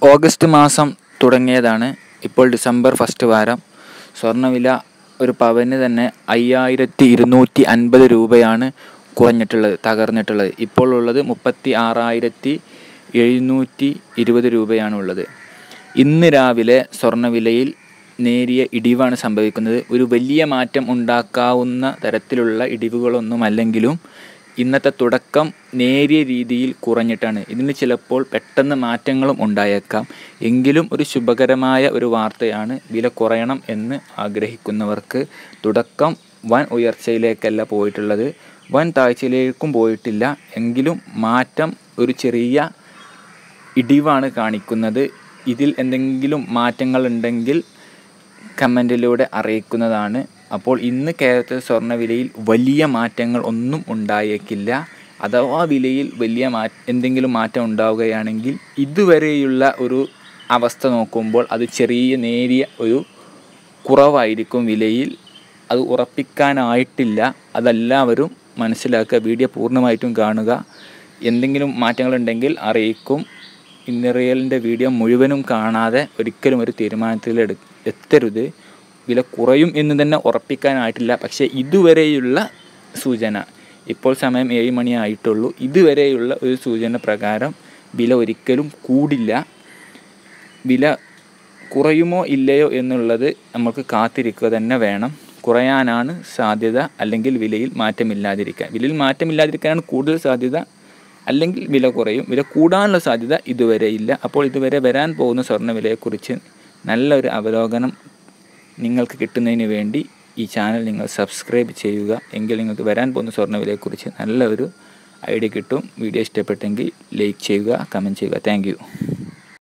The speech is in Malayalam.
ഓഗസ്റ്റ് മാസം തുടങ്ങിയതാണ് ഇപ്പോൾ ഡിസംബർ ഫസ്റ്റ് വാരം സ്വർണ്ണവില ഒരു പവന് തന്നെ അയ്യായിരത്തി ഇരുന്നൂറ്റി അൻപത് രൂപയാണ് കുറഞ്ഞിട്ടുള്ളത് തകർന്നിട്ടുള്ളത് ഇപ്പോൾ ഉള്ളത് മുപ്പത്തി ആറായിരത്തി എഴുന്നൂറ്റി ഇരുപത് രൂപയാണ് ഉള്ളത് ഇന്ന് രാവിലെ സ്വർണ്ണവിലയിൽ നേരിയ ഇടിവാണ് സംഭവിക്കുന്നത് ഒരു വലിയ മാറ്റം ഉണ്ടാക്കാവുന്ന തരത്തിലുള്ള ഇടിവുകളൊന്നുമല്ലെങ്കിലും ഇന്നത്തെ തുടക്കം നേരിയ രീതിയിൽ കുറഞ്ഞിട്ടാണ് ഇതിന് ചിലപ്പോൾ പെട്ടെന്ന് മാറ്റങ്ങളും ഉണ്ടായേക്കാം എങ്കിലും ഒരു ശുഭകരമായ ഒരു വാർത്തയാണ് വില കുറയണം എന്ന് ആഗ്രഹിക്കുന്നവർക്ക് തുടക്കം വൻ ഉയർച്ചയിലേക്കല്ല പോയിട്ടുള്ളത് വൻ താഴ്ചയിലേക്കും പോയിട്ടില്ല എങ്കിലും മാറ്റം ഒരു ചെറിയ ഇടിവാണ് കാണിക്കുന്നത് ഇതിൽ എന്തെങ്കിലും മാറ്റങ്ങൾ ഉണ്ടെങ്കിൽ കമൻറ്റിലൂടെ അറിയിക്കുന്നതാണ് അപ്പോൾ ഇന്ന് കേരളത്തിലെ സ്വർണ്ണവിലയിൽ വലിയ മാറ്റങ്ങൾ ഒന്നും ഉണ്ടായേക്കില്ല അഥവാ വിലയിൽ വലിയ മാ എന്തെങ്കിലും മാറ്റം ഉണ്ടാവുകയാണെങ്കിൽ ഇതുവരെയുള്ള ഒരു അവസ്ഥ നോക്കുമ്പോൾ അത് ചെറിയ നേരിയ ഒരു കുറവായിരിക്കും വിലയിൽ അത് ഉറപ്പിക്കാനായിട്ടില്ല അതെല്ലാവരും മനസ്സിലാക്കുക വീഡിയോ പൂർണ്ണമായിട്ടും കാണുക എന്തെങ്കിലും മാറ്റങ്ങളുണ്ടെങ്കിൽ അറിയിക്കും ഇന്നറിയലിൻ്റെ വീഡിയോ മുഴുവനും കാണാതെ ഒരിക്കലും ഒരു തീരുമാനത്തിൽ എടു എത്തരുത് വില കുറയും എന്ന് തന്നെ ഉറപ്പിക്കാനായിട്ടില്ല പക്ഷേ ഇതുവരെയുള്ള സൂചന ഇപ്പോൾ സമയം ഏഴ് മണി ആയിട്ടുള്ളൂ ഇതുവരെയുള്ള ഒരു സൂചന പ്രകാരം വില ഒരിക്കലും കൂടില്ല വില കുറയുമോ ഇല്ലയോ എന്നുള്ളത് നമുക്ക് കാത്തിരിക്കുക തന്നെ വേണം കുറയാനാണ് സാധ്യത അല്ലെങ്കിൽ വിലയിൽ മാറ്റമില്ലാതിരിക്കാൻ വിലയിൽ മാറ്റമില്ലാതിരിക്കാനാണ് കൂടുതൽ സാധ്യത അല്ലെങ്കിൽ വില കുറയും വില കൂടാനുള്ള സാധ്യത ഇതുവരെ ഇല്ല അപ്പോൾ ഇതുവരെ വരാൻ പോകുന്ന സ്വർണ്ണവിലയെക്കുറിച്ച് നല്ലൊരു അവലോകനം നിങ്ങൾക്ക് കിട്ടുന്നതിന് വേണ്ടി ഈ ചാനൽ നിങ്ങൾ സബ്സ്ക്രൈബ് ചെയ്യുക എങ്കിൽ നിങ്ങൾക്ക് വരാൻ പോകുന്ന സ്വർണ്ണവിലയെക്കുറിച്ച് നല്ല ഒരു ഐഡിയ കിട്ടും വീഡിയോ ഇഷ്ടപ്പെട്ടെങ്കിൽ ലൈക്ക് ചെയ്യുക കമൻറ്റ് ചെയ്യുക താങ്ക്